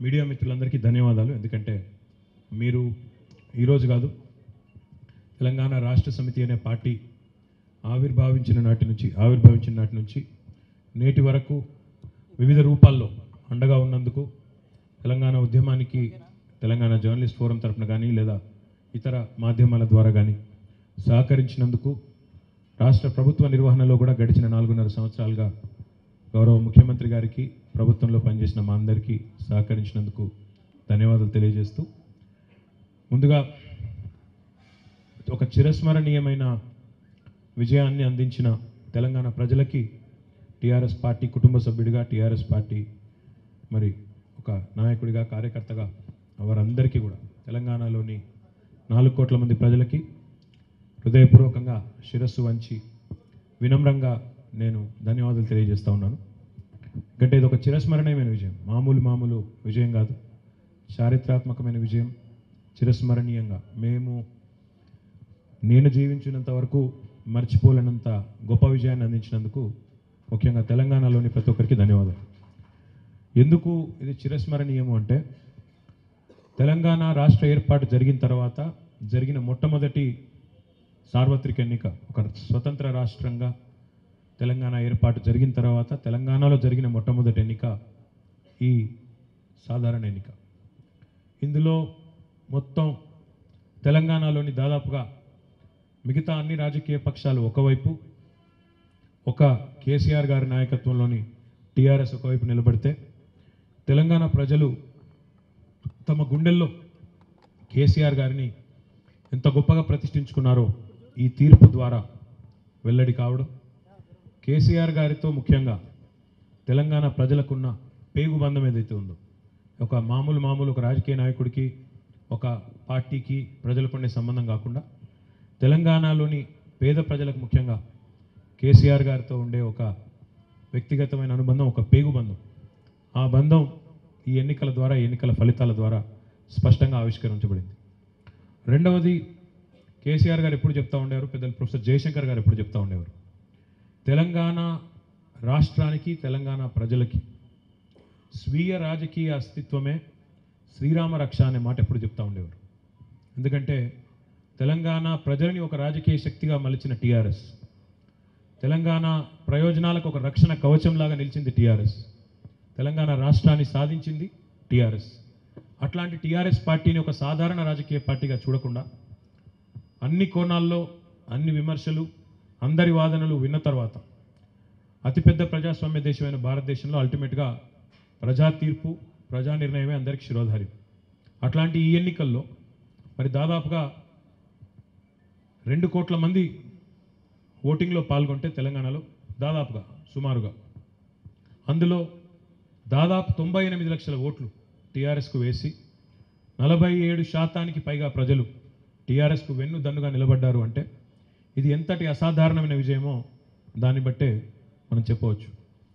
media మిత్రులందరికీ ధన్యవాదాలు ఎందుకంటే మీరు ఈరోజు కాదు తెలంగాణ రాష్ట్ర సమితి అనే పార్టీ ఆవిర్భావించిన నాటి నుంచి ఆవిర్భావించిన నాటి నుంచి నేటి వరకు వివిధ రూపాల్లో అండగా ఉన్నందుకు తెలంగాణ ఉద్యమానికి తెలంగాణ జర్నలిస్ట్ ఫోరం తరపున కానీ లేదా ఇతర మాధ్యమాల ద్వారా కానీ సహకరించినందుకు రాష్ట్ర ప్రభుత్వ నిర్వహణలో కూడా గడిచిన నాలుగున్నర సంవత్సరాలుగా గౌరవ ముఖ్యమంత్రి గారికి ప్రభుత్వంలో పనిచేసిన మా అందరికీ సహకరించినందుకు ధన్యవాదాలు తెలియజేస్తూ ముందుగా ఒక చిరస్మరణీయమైన విజయాన్ని అందించిన తెలంగాణ ప్రజలకి టీఆర్ఎస్ పార్టీ కుటుంబ సభ్యుడిగా టీఆర్ఎస్ పార్టీ మరి ఒక నాయకుడిగా కార్యకర్తగా వారందరికీ కూడా తెలంగాణలోని నాలుగు కోట్ల మంది ప్రజలకి హృదయపూర్వకంగా శిరస్సు వంచి వినమ్రంగా నేను ధన్యవాదాలు తెలియజేస్తా ఉన్నాను ఎందుకంటే ఇది ఒక చిరస్మరణీయమైన విజయం మామూలు మామూలు విజయం కాదు చారిత్రాత్మకమైన విజయం చిరస్మరణీయంగా మేము నేను జీవించినంత వరకు మర్చిపోలేనంత గొప్ప విజయాన్ని అందించినందుకు ముఖ్యంగా తెలంగాణలోని ప్రతి ఒక్కరికి ధన్యవాదాలు ఎందుకు ఇది చిరస్మరణీయము అంటే తెలంగాణ రాష్ట్ర ఏర్పాటు జరిగిన తర్వాత జరిగిన మొట్టమొదటి సార్వత్రిక ఎన్నిక ఒక స్వతంత్ర రాష్ట్రంగా తెలంగాణ ఏర్పాటు జరిగిన తర్వాత తెలంగాణలో జరిగిన మొట్టమొదటి ఎన్నిక ఈ సాధారణ ఎన్నిక ఇందులో మొత్తం తెలంగాణలోని దాదాపుగా మిగతా అన్ని రాజకీయ పక్షాలు ఒకవైపు ఒక కేసీఆర్ గారి నాయకత్వంలోని టీఆర్ఎస్ ఒకవైపు నిలబడితే తెలంగాణ ప్రజలు తమ గుండెల్లో కేసీఆర్ గారిని ఎంత గొప్పగా ప్రతిష్ఠించుకున్నారో ఈ తీర్పు ద్వారా వెల్లడి కావడం కేసీఆర్ గారితో ముఖ్యంగా తెలంగాణ ప్రజలకున్న పేగు బంధం ఏదైతే ఉందో ఒక మామూలు మామూలు ఒక రాజకీయ నాయకుడికి ఒక పార్టీకి ప్రజలకు ఉండే సంబంధం కాకుండా తెలంగాణలోని పేద ప్రజలకు ముఖ్యంగా కేసీఆర్ గారితో ఉండే ఒక వ్యక్తిగతమైన అనుబంధం ఒక పేగు బంధం ఆ బంధం ఈ ఎన్నికల ద్వారా ఈ ఎన్నికల ఫలితాల ద్వారా స్పష్టంగా ఆవిష్కరించబడింది రెండవది కేసీఆర్ గారు ఎప్పుడు చెప్తా ఉండేవారు పెద్దలు ప్రొఫెసర్ జయశంకర్ గారు ఎప్పుడు చెప్తా ఉండేవారు తెలంగాణ రాష్ట్రానికి తెలంగాణ ప్రజలకి స్వీయ రాజకీయ అస్తిత్వమే శ్రీరామ రక్ష అనే మాట ఎప్పుడు చెప్తా ఉండేవారు ఎందుకంటే తెలంగాణ ప్రజలని ఒక రాజకీయ శక్తిగా మలిచిన టీఆర్ఎస్ తెలంగాణ ప్రయోజనాలకు ఒక రక్షణ కవచంలాగా నిలిచింది టీఆర్ఎస్ తెలంగాణ రాష్ట్రాన్ని సాధించింది టీఆర్ఎస్ అట్లాంటి టీఆర్ఎస్ పార్టీని ఒక సాధారణ రాజకీయ పార్టీగా చూడకుండా అన్ని కోణాల్లో అన్ని విమర్శలు అందరి వాదనలు విన్న తర్వాత అతిపెద్ద ప్రజాస్వామ్య దేశమైన భారతదేశంలో అల్టిమేట్గా ప్రజా తీర్పు ప్రజా నిర్ణయమే అందరికీ శిరోధారి అట్లాంటి ఈ ఎన్నికల్లో మరి దాదాపుగా రెండు కోట్ల మంది ఓటింగ్లో పాల్గొంటే తెలంగాణలో దాదాపుగా సుమారుగా అందులో దాదాపు తొంభై ఎనిమిది లక్షల ఓట్లు టీఆర్ఎస్కు వేసి నలభై ఏడు శాతానికి పైగా ప్రజలు టీఆర్ఎస్కు వెన్ను దన్నుగా నిలబడ్డారు అంటే ఇది ఎంతటి అసాధారణమైన విజయమో దాన్ని బట్టే మనం చెప్పవచ్చు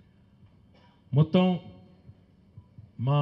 మొత్తం మా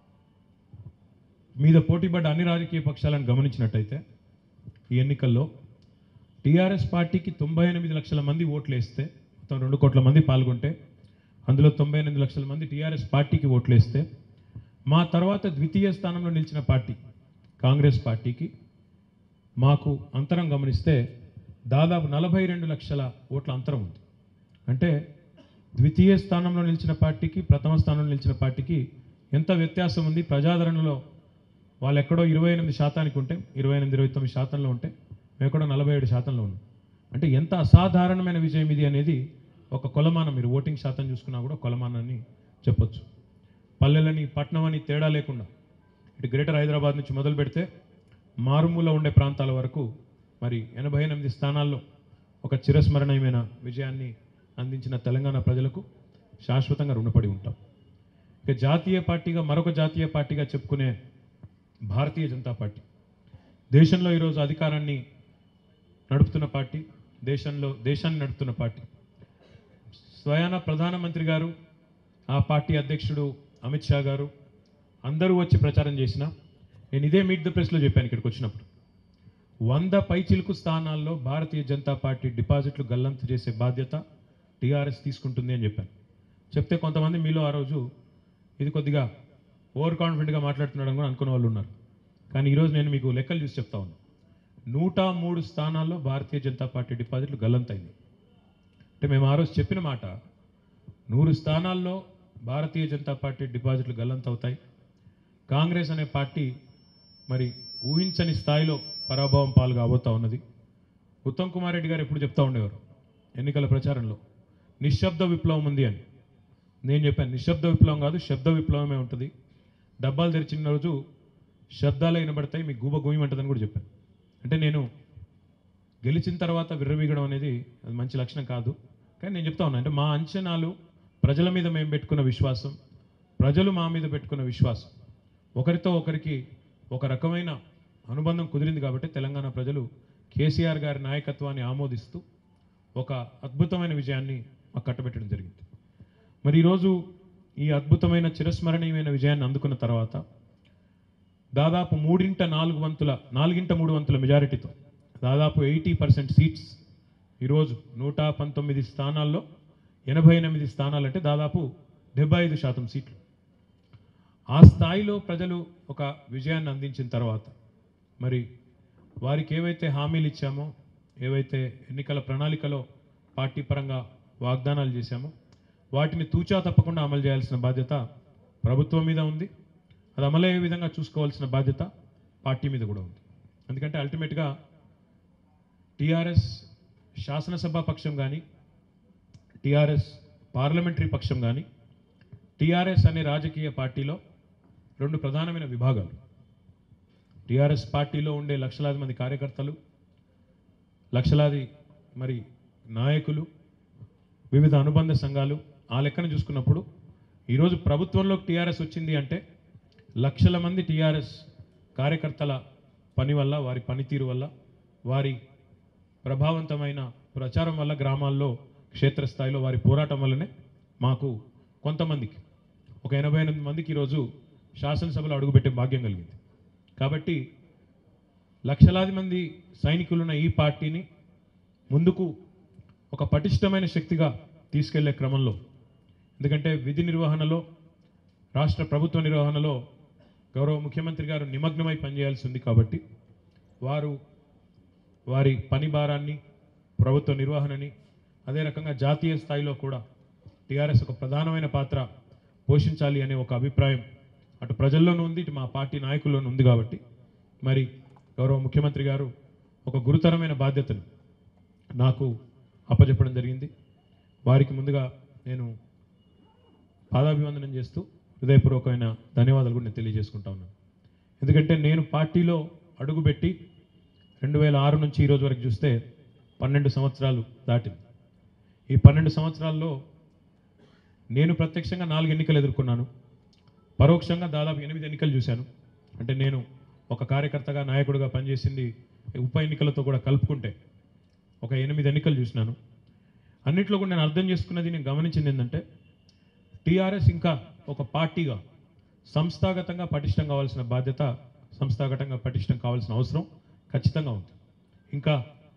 మీద పోటీపడ్డ అన్ని రాజకీయ పక్షాలను గమనించినట్టయితే ఈ ఎన్నికల్లో టీఆర్ఎస్ పార్టీకి తొంభై ఎనిమిది లక్షల మంది ఓట్లు వేస్తే మొత్తం రెండు కోట్ల మంది పాల్గొంటే అందులో తొంభై ఎనిమిది లక్షల మంది టీఆర్ఎస్ పార్టీకి ఓట్లు వేస్తే మా తర్వాత ద్వితీయ స్థానంలో నిలిచిన పార్టీ కాంగ్రెస్ పార్టీకి మాకు అంతరం గమనిస్తే దాదాపు నలభై రెండు లక్షల ఓట్ల అంతరం ఉంది అంటే ద్వితీయ స్థానంలో నిలిచిన పార్టీకి ప్రథమ స్థానంలో నిలిచిన పార్టీకి ఎంత వ్యత్యాసం ఉంది ప్రజాదరణలో వాళ్ళు ఎక్కడో ఇరవై ఎనిమిది శాతానికి ఉంటే ఇరవై ఎనిమిది ఇరవై తొమ్మిది శాతంలో ఉంటే మేము ఎక్కడో నలభై ఏడు శాతంలో ఉన్నాం అంటే ఎంత అసాధారణమైన విజయం ఇది అనేది ఒక కొలమానం మీరు ఓటింగ్ శాతం చూసుకున్నా కూడా కొలమానాన్ని చెప్పొచ్చు పల్లెలని పట్నం అని తేడా లేకుండా ఇటు గ్రేటర్ హైదరాబాద్ నుంచి మొదలు పెడితే మారుమూల ఉండే ప్రాంతాల వరకు మరి ఎనభై ఎనిమిది స్థానాల్లో ఒక చిరస్మరణీయమైన విజయాన్ని అందించిన తెలంగాణ ప్రజలకు శాశ్వతంగా రుణపడి ఉంటాం ఇక జాతీయ పార్టీగా మరొక జాతీయ పార్టీగా చెప్పుకునే భారతీయ జనతా పార్టీ దేశంలో ఈరోజు అధికారాన్ని నడుపుతున్న పార్టీ దేశంలో దేశాన్ని నడుపుతున్న పార్టీ స్వయాన ప్రధానమంత్రి గారు ఆ పార్టీ అధ్యక్షుడు అమిత్ షా గారు అందరూ వచ్చి ప్రచారం చేసిన నేను ఇదే మీట్ ద ప్రెస్లో చెప్పాను ఇక్కడికి వచ్చినప్పుడు వంద పైచిలుకు స్థానాల్లో భారతీయ జనతా పార్టీ డిపాజిట్లు గల్లంతు చేసే బాధ్యత టీఆర్ఎస్ తీసుకుంటుంది అని చెప్పాను చెప్తే కొంతమంది మీలో ఆ రోజు ఇది కొద్దిగా ఓవర్ కాన్ఫిడెంట్గా మాట్లాడుతున్నాడు కూడా అనుకునే వాళ్ళు ఉన్నారు కానీ ఈరోజు నేను మీకు లెక్కలు చూసి చెప్తా ఉన్నాను నూట మూడు స్థానాల్లో భారతీయ జనతా పార్టీ డిపాజిట్లు గల్లంతైంది అంటే మేము ఆ రోజు చెప్పిన మాట నూరు స్థానాల్లో భారతీయ జనతా పార్టీ డిపాజిట్లు గల్లంతవుతాయి కాంగ్రెస్ అనే పార్టీ మరి ఊహించని స్థాయిలో పరాభవం పాలు కాబోతా ఉన్నది ఉత్తమ్ కుమార్ రెడ్డి గారు ఎప్పుడు చెప్తా ఉండేవారు ఎన్నికల ప్రచారంలో నిశ్శబ్ద విప్లవం ఉంది అని నేను చెప్పాను నిశ్శబ్ద విప్లవం కాదు శబ్ద విప్లవమే ఉంటుంది డబ్బాలు తెరిచిన రోజు శబ్దాలు వినబడతాయి మీకు గూబ గూయమంటుందని కూడా చెప్పాను అంటే నేను గెలిచిన తర్వాత విర్రవీగడం అనేది అది మంచి లక్షణం కాదు కానీ నేను చెప్తా ఉన్నా అంటే మా అంచనాలు ప్రజల మీద మేము పెట్టుకున్న విశ్వాసం ప్రజలు మా మీద పెట్టుకున్న విశ్వాసం ఒకరితో ఒకరికి ఒక రకమైన అనుబంధం కుదిరింది కాబట్టి తెలంగాణ ప్రజలు కేసీఆర్ గారి నాయకత్వాన్ని ఆమోదిస్తూ ఒక అద్భుతమైన విజయాన్ని మాకు కట్టబెట్టడం జరిగింది మరి ఈరోజు ఈ అద్భుతమైన చిరస్మరణీయమైన విజయాన్ని అందుకున్న తర్వాత దాదాపు మూడింట నాలుగు వంతుల నాలుగింట మూడు వంతుల మెజారిటీతో దాదాపు ఎయిటీ పర్సెంట్ సీట్స్ ఈరోజు నూట పంతొమ్మిది స్థానాల్లో ఎనభై ఎనిమిది స్థానాలంటే దాదాపు డెబ్బై ఐదు శాతం సీట్లు ఆ స్థాయిలో ప్రజలు ఒక విజయాన్ని అందించిన తర్వాత మరి వారికి ఏవైతే హామీలు ఇచ్చామో ఏవైతే ఎన్నికల ప్రణాళికలో పార్టీ పరంగా వాగ్దానాలు చేశామో వాటిని తూచా తప్పకుండా అమలు చేయాల్సిన బాధ్యత ప్రభుత్వం మీద ఉంది అది అమలయ్యే విధంగా చూసుకోవాల్సిన బాధ్యత పార్టీ మీద కూడా ఉంది ఎందుకంటే అల్టిమేట్గా టీఆర్ఎస్ శాసనసభ పక్షం కానీ టీఆర్ఎస్ పార్లమెంటరీ పక్షం కానీ టీఆర్ఎస్ అనే రాజకీయ పార్టీలో రెండు ప్రధానమైన విభాగాలు టీఆర్ఎస్ పార్టీలో ఉండే లక్షలాది మంది కార్యకర్తలు లక్షలాది మరి నాయకులు వివిధ అనుబంధ సంఘాలు ఆ లెక్కన చూసుకున్నప్పుడు ఈరోజు ప్రభుత్వంలోకి టీఆర్ఎస్ వచ్చింది అంటే లక్షల మంది టీఆర్ఎస్ కార్యకర్తల పని వల్ల వారి పనితీరు వల్ల వారి ప్రభావవంతమైన ప్రచారం వల్ల గ్రామాల్లో క్షేత్రస్థాయిలో వారి పోరాటం వల్లనే మాకు కొంతమందికి ఒక ఎనభై ఎనిమిది మందికి ఈరోజు శాసనసభలో అడుగుపెట్టే భాగ్యం కలిగింది కాబట్టి లక్షలాది మంది సైనికులున్న ఈ పార్టీని ముందుకు ఒక పటిష్టమైన శక్తిగా తీసుకెళ్లే క్రమంలో ఎందుకంటే విధి నిర్వహణలో రాష్ట్ర ప్రభుత్వ నిర్వహణలో గౌరవ ముఖ్యమంత్రి గారు నిమగ్నమై పనిచేయాల్సి ఉంది కాబట్టి వారు వారి పని భారాన్ని ప్రభుత్వ నిర్వహణని అదే రకంగా జాతీయ స్థాయిలో కూడా టీఆర్ఎస్ ఒక ప్రధానమైన పాత్ర పోషించాలి అనే ఒక అభిప్రాయం అటు ప్రజల్లోనూ ఉంది ఇటు మా పార్టీ నాయకుల్లోనూ ఉంది కాబట్టి మరి గౌరవ ముఖ్యమంత్రి గారు ఒక గురుతరమైన బాధ్యతను నాకు అప్పచెప్పడం జరిగింది వారికి ముందుగా నేను పాదాభివందనం చేస్తూ హృదయపూర్వకమైన ధన్యవాదాలు కూడా నేను తెలియజేసుకుంటా ఉన్నాను ఎందుకంటే నేను పార్టీలో అడుగుపెట్టి రెండు వేల ఆరు నుంచి ఈ రోజు వరకు చూస్తే పన్నెండు సంవత్సరాలు దాటింది ఈ పన్నెండు సంవత్సరాల్లో నేను ప్రత్యక్షంగా నాలుగు ఎన్నికలు ఎదుర్కొన్నాను పరోక్షంగా దాదాపు ఎనిమిది ఎన్నికలు చూశాను అంటే నేను ఒక కార్యకర్తగా నాయకుడిగా పనిచేసింది ఉప ఎన్నికలతో కూడా కలుపుకుంటే ఒక ఎనిమిది ఎన్నికలు చూసినాను అన్నిట్లో కూడా నేను అర్థం చేసుకున్నది నేను గమనించింది ఏంటంటే టీఆర్ఎస్ ఇంకా ఒక పార్టీగా సంస్థాగతంగా పటిష్టం కావాల్సిన బాధ్యత సంస్థాగతంగా పటిష్టం కావాల్సిన అవసరం ఖచ్చితంగా ఉంది ఇంకా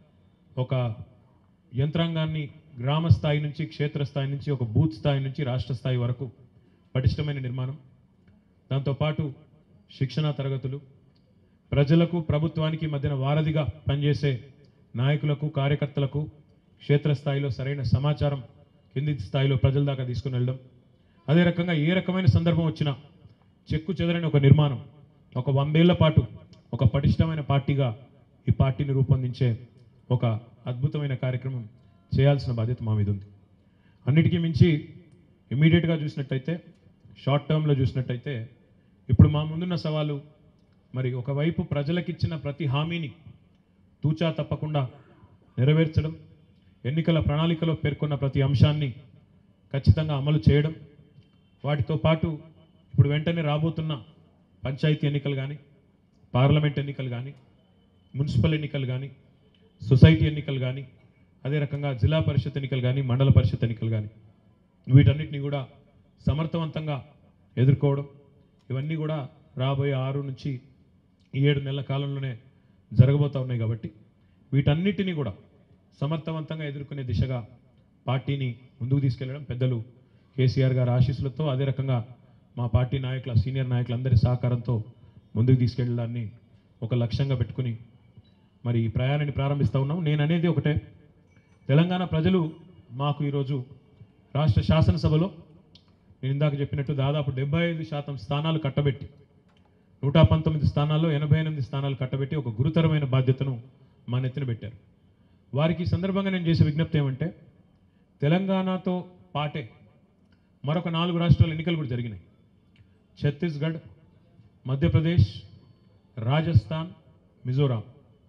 ఒక యంత్రాంగాన్ని గ్రామ స్థాయి నుంచి క్షేత్రస్థాయి నుంచి ఒక బూత్ స్థాయి నుంచి రాష్ట్ర స్థాయి వరకు పటిష్టమైన నిర్మాణం దాంతోపాటు శిక్షణా తరగతులు ప్రజలకు ప్రభుత్వానికి మధ్యన వారధిగా పనిచేసే నాయకులకు కార్యకర్తలకు క్షేత్రస్థాయిలో సరైన సమాచారం కింది స్థాయిలో ప్రజల దాకా తీసుకుని వెళ్ళడం అదే రకంగా ఏ రకమైన సందర్భం వచ్చినా చెక్కు చెదరని ఒక నిర్మాణం ఒక వందేళ్ల పాటు ఒక పటిష్టమైన పార్టీగా ఈ పార్టీని రూపొందించే ఒక అద్భుతమైన కార్యక్రమం చేయాల్సిన బాధ్యత మా మీద ఉంది అన్నిటికీ మించి ఇమీడియట్గా చూసినట్టయితే షార్ట్ టర్మ్లో చూసినట్టయితే ఇప్పుడు మా ముందున్న సవాలు మరి ఒకవైపు ప్రజలకిచ్చిన ప్రతి హామీని తూచా తప్పకుండా నెరవేర్చడం ఎన్నికల ప్రణాళికలో పేర్కొన్న ప్రతి అంశాన్ని ఖచ్చితంగా అమలు చేయడం వాటితో పాటు ఇప్పుడు వెంటనే రాబోతున్న పంచాయతీ ఎన్నికలు కానీ పార్లమెంట్ ఎన్నికలు కానీ మున్సిపల్ ఎన్నికలు కానీ సొసైటీ ఎన్నికలు కానీ అదే రకంగా జిల్లా పరిషత్ ఎన్నికలు కానీ మండల పరిషత్ ఎన్నికలు కానీ వీటన్నిటిని కూడా సమర్థవంతంగా ఎదుర్కోవడం ఇవన్నీ కూడా రాబోయే ఆరు నుంచి ఈ ఏడు నెలల కాలంలోనే జరగబోతూ ఉన్నాయి కాబట్టి వీటన్నిటిని కూడా సమర్థవంతంగా ఎదుర్కొనే దిశగా పార్టీని ముందుకు తీసుకెళ్లడం పెద్దలు కేసీఆర్ గారి ఆశీస్సులతో అదే రకంగా మా పార్టీ నాయకుల సీనియర్ నాయకులందరి సహకారంతో ముందుకు తీసుకెళ్ళడాన్ని ఒక లక్ష్యంగా పెట్టుకుని మరి ఈ ప్రయాణాన్ని ప్రారంభిస్తూ ఉన్నాం నేను అనేది ఒకటే తెలంగాణ ప్రజలు మాకు ఈరోజు రాష్ట్ర శాసనసభలో నేను ఇందాక చెప్పినట్టు దాదాపు డెబ్బై ఐదు శాతం స్థానాలు కట్టబెట్టి నూట పంతొమ్మిది స్థానాల్లో ఎనభై ఎనిమిది స్థానాలు కట్టబెట్టి ఒక గురుతరమైన బాధ్యతను మా నెత్తిన పెట్టారు వారికి ఈ సందర్భంగా నేను చేసే విజ్ఞప్తి ఏమంటే తెలంగాణతో పాటే మరొక నాలుగు రాష్ట్రాల ఎన్నికలు కూడా జరిగినాయి ఛత్తీస్గఢ్ మధ్యప్రదేశ్ రాజస్థాన్ మిజోరాం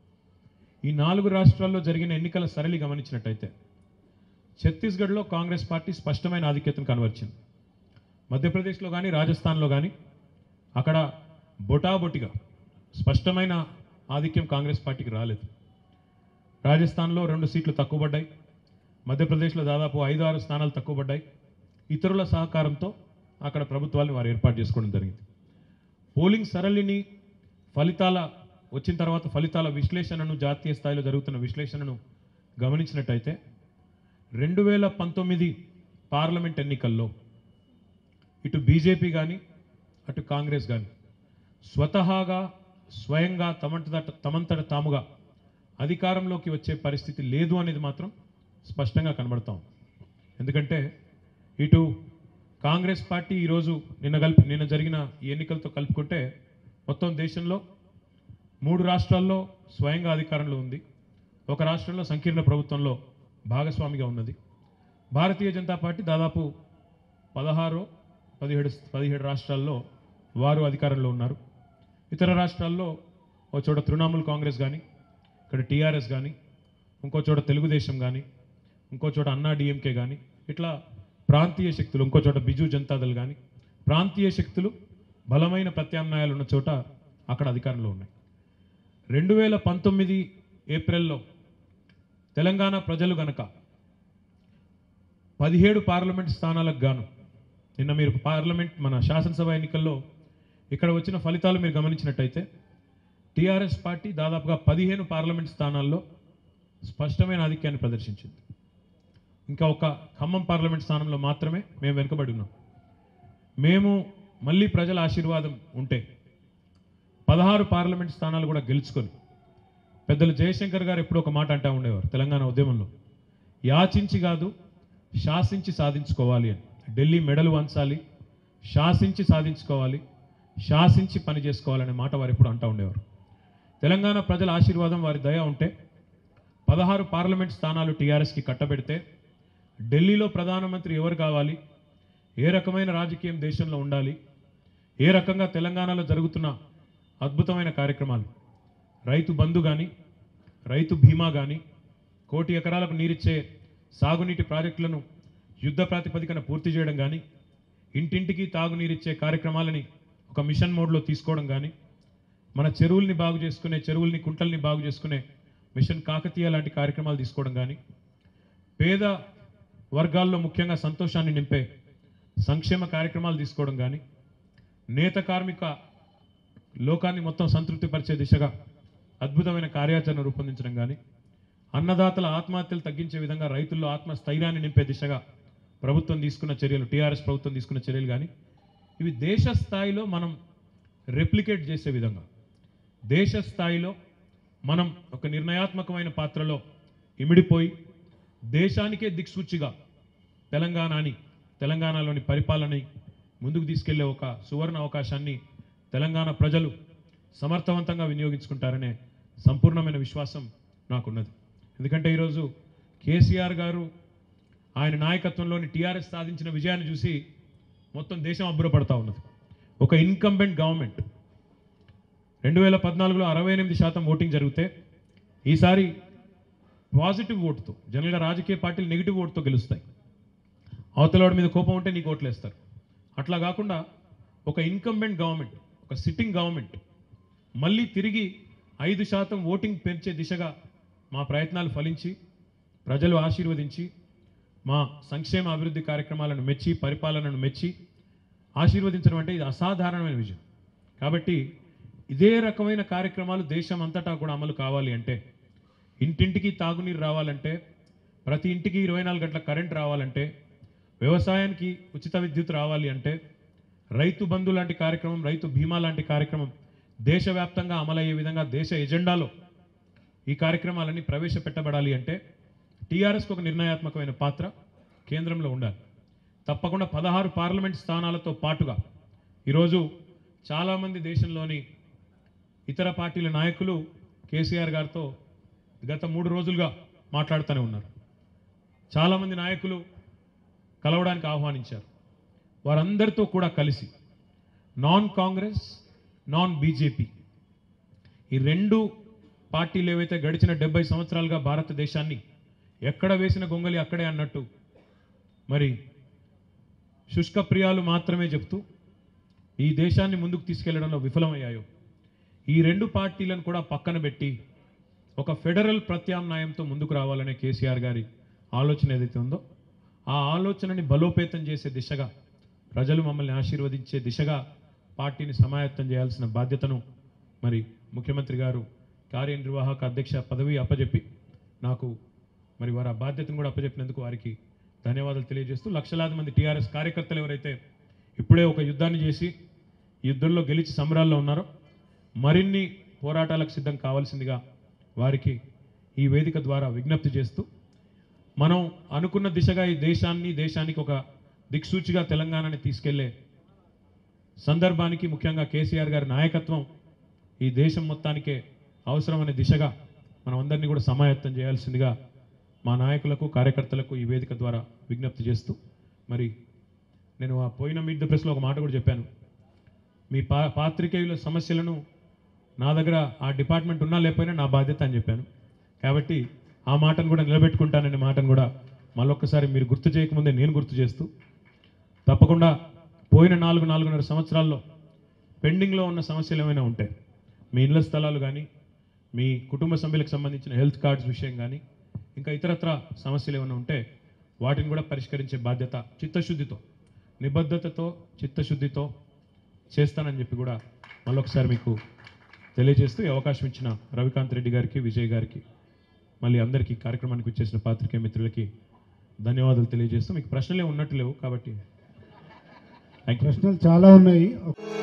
ఈ నాలుగు రాష్ట్రాల్లో జరిగిన ఎన్నికల సరళి గమనించినట్టయితే ఛత్తీస్గఢ్లో కాంగ్రెస్ పార్టీ స్పష్టమైన ఆధిక్యతను కనబరిచింది మధ్యప్రదేశ్లో కానీ రాజస్థాన్లో కానీ అక్కడ బొటాబొటిగా స్పష్టమైన ఆధిక్యం కాంగ్రెస్ పార్టీకి రాలేదు రాజస్థాన్లో రెండు సీట్లు తక్కువ పడ్డాయి మధ్యప్రదేశ్లో దాదాపు ఐదు ఆరు స్థానాలు తక్కువ పడ్డాయి ఇతరుల సహకారంతో అక్కడ ప్రభుత్వాన్ని వారు ఏర్పాటు చేసుకోవడం జరిగింది పోలింగ్ సరళిని ఫలితాల వచ్చిన తర్వాత ఫలితాల విశ్లేషణను జాతీయ స్థాయిలో జరుగుతున్న విశ్లేషణను గమనించినట్టయితే రెండు వేల పంతొమ్మిది పార్లమెంట్ ఎన్నికల్లో ఇటు బీజేపీ కానీ అటు కాంగ్రెస్ కానీ స్వతహాగా స్వయంగా తమంతట తమంతట తాముగా అధికారంలోకి వచ్చే పరిస్థితి లేదు అనేది మాత్రం స్పష్టంగా కనబడతాం ఎందుకంటే ఇటు కాంగ్రెస్ పార్టీ ఈరోజు నిన్న కలిపి నిన్న జరిగిన ఈ ఎన్నికలతో కలుపుకుంటే మొత్తం దేశంలో మూడు రాష్ట్రాల్లో స్వయంగా అధికారంలో ఉంది ఒక రాష్ట్రంలో సంకీర్ణ ప్రభుత్వంలో భాగస్వామిగా ఉన్నది భారతీయ జనతా పార్టీ దాదాపు పదహారు పదిహేడు పదిహేడు రాష్ట్రాల్లో వారు అధికారంలో ఉన్నారు ఇతర రాష్ట్రాల్లో ఓ చోట తృణమూల్ కాంగ్రెస్ కానీ ఇక్కడ టీఆర్ఎస్ కానీ ఇంకో చోట తెలుగుదేశం కానీ ఇంకో చోట అన్నా డిఎంకే కానీ ఇట్లా ప్రాంతీయ శక్తులు ఇంకో చోట బిజు జనతాదళ్ కానీ ప్రాంతీయ శక్తులు బలమైన ప్రత్యామ్నాయాలు ఉన్న చోట అక్కడ అధికారంలో ఉన్నాయి రెండు వేల పంతొమ్మిది ఏప్రిల్లో తెలంగాణ ప్రజలు గనక పదిహేడు పార్లమెంట్ స్థానాలకు గాను నిన్న మీరు పార్లమెంట్ మన శాసనసభ ఎన్నికల్లో ఇక్కడ వచ్చిన ఫలితాలు మీరు గమనించినట్టయితే టీఆర్ఎస్ పార్టీ దాదాపుగా పదిహేను పార్లమెంట్ స్థానాల్లో స్పష్టమైన ఆధిక్యాన్ని ప్రదర్శించింది ఇంకా ఒక ఖమ్మం పార్లమెంట్ స్థానంలో మాత్రమే మేము వెనుకబడి ఉన్నాం మేము మళ్ళీ ప్రజల ఆశీర్వాదం ఉంటే పదహారు పార్లమెంట్ స్థానాలు కూడా గెలుచుకొని పెద్దలు జయశంకర్ గారు ఎప్పుడూ ఒక మాట అంటా ఉండేవారు తెలంగాణ ఉద్యమంలో యాచించి కాదు శాసించి సాధించుకోవాలి అని ఢిల్లీ మెడలు వంచాలి శాసించి సాధించుకోవాలి శాసించి పని చేసుకోవాలనే మాట వారు ఎప్పుడు అంటూ ఉండేవారు తెలంగాణ ప్రజల ఆశీర్వాదం వారి దయ ఉంటే పదహారు పార్లమెంట్ స్థానాలు టీఆర్ఎస్కి కట్టబెడితే ఢిల్లీలో ప్రధానమంత్రి ఎవరు కావాలి ఏ రకమైన రాజకీయం దేశంలో ఉండాలి ఏ రకంగా తెలంగాణలో జరుగుతున్న అద్భుతమైన కార్యక్రమాలు రైతు బంధు కానీ రైతు బీమా కానీ కోటి ఎకరాలకు నీరిచ్చే సాగునీటి ప్రాజెక్టులను యుద్ధ ప్రాతిపదికన పూర్తి చేయడం కానీ ఇంటింటికి తాగునీరిచ్చే కార్యక్రమాలని ఒక మిషన్ మోడ్లో తీసుకోవడం కానీ మన చెరువుల్ని బాగు చేసుకునే చెరువుల్ని కుంటల్ని బాగు చేసుకునే మిషన్ కాకతీయ లాంటి కార్యక్రమాలు తీసుకోవడం కానీ పేద వర్గాల్లో ముఖ్యంగా సంతోషాన్ని నింపే సంక్షేమ కార్యక్రమాలు తీసుకోవడం కానీ నేత కార్మిక లోకాన్ని మొత్తం సంతృప్తిపరిచే దిశగా అద్భుతమైన కార్యాచరణ రూపొందించడం కానీ అన్నదాతల ఆత్మహత్యలు తగ్గించే విధంగా రైతుల్లో ఆత్మస్థైర్యాన్ని నింపే దిశగా ప్రభుత్వం తీసుకున్న చర్యలు టీఆర్ఎస్ ప్రభుత్వం తీసుకున్న చర్యలు కానీ ఇవి దేశ స్థాయిలో మనం రెప్లికేట్ చేసే విధంగా దేశ స్థాయిలో మనం ఒక నిర్ణయాత్మకమైన పాత్రలో ఇమిడిపోయి దేశానికే దిక్సూచిగా తెలంగాణని తెలంగాణలోని పరిపాలనని ముందుకు తీసుకెళ్లే ఒక సువర్ణ అవకాశాన్ని తెలంగాణ ప్రజలు సమర్థవంతంగా వినియోగించుకుంటారనే సంపూర్ణమైన విశ్వాసం నాకున్నది ఎందుకంటే ఈరోజు కేసీఆర్ గారు ఆయన నాయకత్వంలోని టీఆర్ఎస్ సాధించిన విజయాన్ని చూసి మొత్తం దేశం అబ్బురపడతా ఉన్నది ఒక ఇన్కంబెంట్ గవర్నమెంట్ రెండు వేల పద్నాలుగులో అరవై ఎనిమిది శాతం ఓటింగ్ జరిగితే ఈసారి పాజిటివ్ ఓటుతో జనరల్గా రాజకీయ పార్టీలు నెగిటివ్ ఓటుతో గెలుస్తాయి అవతలవాడి మీద కోపం ఉంటే నీకు ఓట్లు వేస్తారు అట్లా కాకుండా ఒక ఇన్కంబెంట్ గవర్నమెంట్ ఒక సిట్టింగ్ గవర్నమెంట్ మళ్ళీ తిరిగి ఐదు శాతం ఓటింగ్ పెంచే దిశగా మా ప్రయత్నాలు ఫలించి ప్రజలు ఆశీర్వదించి మా సంక్షేమ అభివృద్ధి కార్యక్రమాలను మెచ్చి పరిపాలనను మెచ్చి ఆశీర్వదించడం అంటే ఇది అసాధారణమైన విజయం కాబట్టి ఇదే రకమైన కార్యక్రమాలు దేశం అంతటా కూడా అమలు కావాలి అంటే ఇంటింటికి తాగునీరు రావాలంటే ప్రతి ఇంటికి ఇరవై నాలుగు గంటల కరెంట్ రావాలంటే వ్యవసాయానికి ఉచిత విద్యుత్ రావాలి అంటే రైతు బంధు లాంటి కార్యక్రమం రైతు బీమా లాంటి కార్యక్రమం దేశవ్యాప్తంగా అమలయ్యే విధంగా దేశ ఎజెండాలో ఈ కార్యక్రమాలన్నీ ప్రవేశపెట్టబడాలి అంటే టీఆర్ఎస్కి ఒక నిర్ణయాత్మకమైన పాత్ర కేంద్రంలో ఉండాలి తప్పకుండా పదహారు పార్లమెంట్ స్థానాలతో పాటుగా ఈరోజు చాలామంది దేశంలోని ఇతర పార్టీల నాయకులు కేసీఆర్ గారితో గత మూడు రోజులుగా మాట్లాడుతూనే ఉన్నారు చాలామంది నాయకులు కలవడానికి ఆహ్వానించారు వారందరితో కూడా కలిసి నాన్ కాంగ్రెస్ నాన్ బీజేపీ ఈ రెండు పార్టీలు ఏవైతే గడిచిన డెబ్బై సంవత్సరాలుగా భారతదేశాన్ని ఎక్కడ వేసిన గొంగలి అక్కడే అన్నట్టు మరి శుష్క ప్రియాలు మాత్రమే చెప్తూ ఈ దేశాన్ని ముందుకు తీసుకెళ్లడంలో విఫలమయ్యాయో ఈ రెండు పార్టీలను కూడా పక్కన పెట్టి ఒక ఫెడరల్ ప్రత్యామ్నాయంతో ముందుకు రావాలనే కేసీఆర్ గారి ఆలోచన ఏదైతే ఉందో ఆ ఆలోచనని బలోపేతం చేసే దిశగా ప్రజలు మమ్మల్ని ఆశీర్వదించే దిశగా పార్టీని సమాయత్తం చేయాల్సిన బాధ్యతను మరి ముఖ్యమంత్రి గారు కార్యనిర్వాహక అధ్యక్ష పదవి అప్పజెప్పి నాకు మరి వారి ఆ బాధ్యతను కూడా అప్పజెప్పినందుకు వారికి ధన్యవాదాలు తెలియజేస్తూ లక్షలాది మంది టీఆర్ఎస్ కార్యకర్తలు ఎవరైతే ఇప్పుడే ఒక యుద్ధాన్ని చేసి ఈ యుద్ధంలో గెలిచి సంబరాల్లో ఉన్నారో మరిన్ని పోరాటాలకు సిద్ధం కావాల్సిందిగా వారికి ఈ వేదిక ద్వారా విజ్ఞప్తి చేస్తూ మనం అనుకున్న దిశగా ఈ దేశాన్ని దేశానికి ఒక దిక్సూచిగా తెలంగాణని తీసుకెళ్లే సందర్భానికి ముఖ్యంగా కేసీఆర్ గారి నాయకత్వం ఈ దేశం మొత్తానికే అవసరమనే దిశగా మనం అందరినీ కూడా సమాయత్తం చేయాల్సిందిగా మా నాయకులకు కార్యకర్తలకు ఈ వేదిక ద్వారా విజ్ఞప్తి చేస్తూ మరి నేను ఆ పోయిన మీట్ ద ప్రెస్లో ఒక మాట కూడా చెప్పాను మీ పా పాత్రికేయుల సమస్యలను నా దగ్గర ఆ డిపార్ట్మెంట్ ఉన్నా లేకపోయినా నా బాధ్యత అని చెప్పాను కాబట్టి ఆ మాటను కూడా నిలబెట్టుకుంటాననే మాటను కూడా మళ్ళొక్కసారి మీరు గుర్తు చేయకముందే నేను గుర్తు చేస్తూ తప్పకుండా పోయిన నాలుగు నాలుగున్నర సంవత్సరాల్లో పెండింగ్లో ఉన్న సమస్యలు ఏమైనా ఉంటాయి మీ ఇళ్ల స్థలాలు కానీ మీ కుటుంబ సభ్యులకు సంబంధించిన హెల్త్ కార్డ్స్ విషయం కానీ ఇంకా ఇతరత్ర సమస్యలు ఏమైనా ఉంటే వాటిని కూడా పరిష్కరించే బాధ్యత చిత్తశుద్ధితో నిబద్ధతతో చిత్తశుద్ధితో చేస్తానని చెప్పి కూడా మళ్ళొకసారి మీకు తెలియజేస్తూ ఈ అవకాశం ఇచ్చిన రవికాంత్ రెడ్డి గారికి విజయ్ గారికి మళ్ళీ అందరికీ కార్యక్రమానికి వచ్చేసిన పాత్రికేయ మిత్రులకి ధన్యవాదాలు తెలియజేస్తూ మీకు ప్రశ్నలే ఉన్నట్టు లేవు కాబట్టి థ్యాంక్ యూ ప్రశ్నలు చాలా ఉన్నాయి